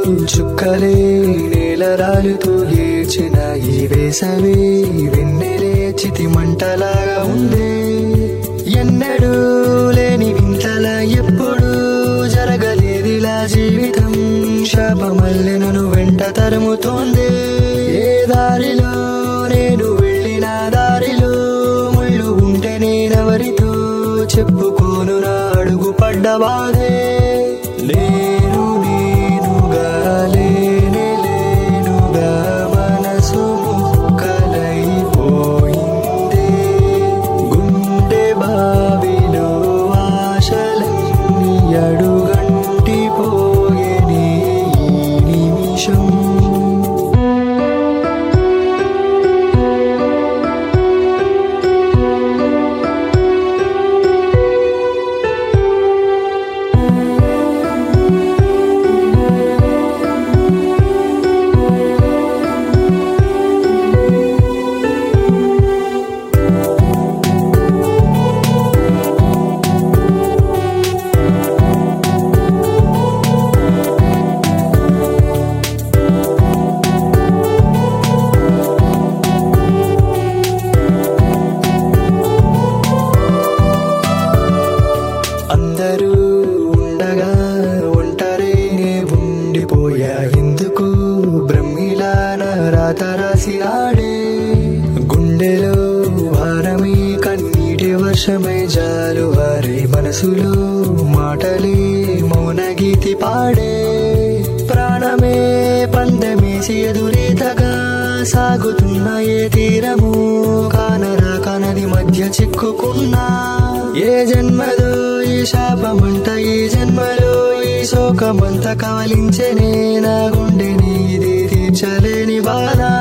చుక్కలే నేల రాలుతూ ఏడ్చిన ఈ వేసవి వెన్నెలే చితి మంటలాగా ఉందే ఎన్నడూ లేని వింతల ఎప్పుడు జరగలేదిలా జీవితం శాపమల్లె నన్ను వెంట తరుముతోంది ఏ దారిలో నేను వెళ్ళిన దారిలో ముళ్ళు ఉంటే నేనెవరితో చెప్పుకోను నా అడుగు పడ్డ బాధే లేను నేనుగా లేనే లేనుగా మనసు ముక్కలైపోయిందే గుండె బావిలో ఆశలన్నీ అడుగంటి పోయేనే ఈ నిమిషం అందరూ ఉండగా ఒంటరినే ఉండిపోయా ఎందుకు బ్రహ్మిలా నా రాత రాసి ఆడే గుండెలో భారమే కన్నీటి వర్షమై జాలు వారి మనసులో మాటలే మౌన గీతి పాడే ప్రాణమే పందమేసి ఎదురీతగా సాగుతున్న ఏ తీరము కానరా కనది మధ్య చిక్కుకున్నా ఏ జన్మలో ఈ శాపమంట ఈ జన్మలో ఈ శోకమంత కాలించనే నా గుండెని ఇది తీర్చలేని బాధ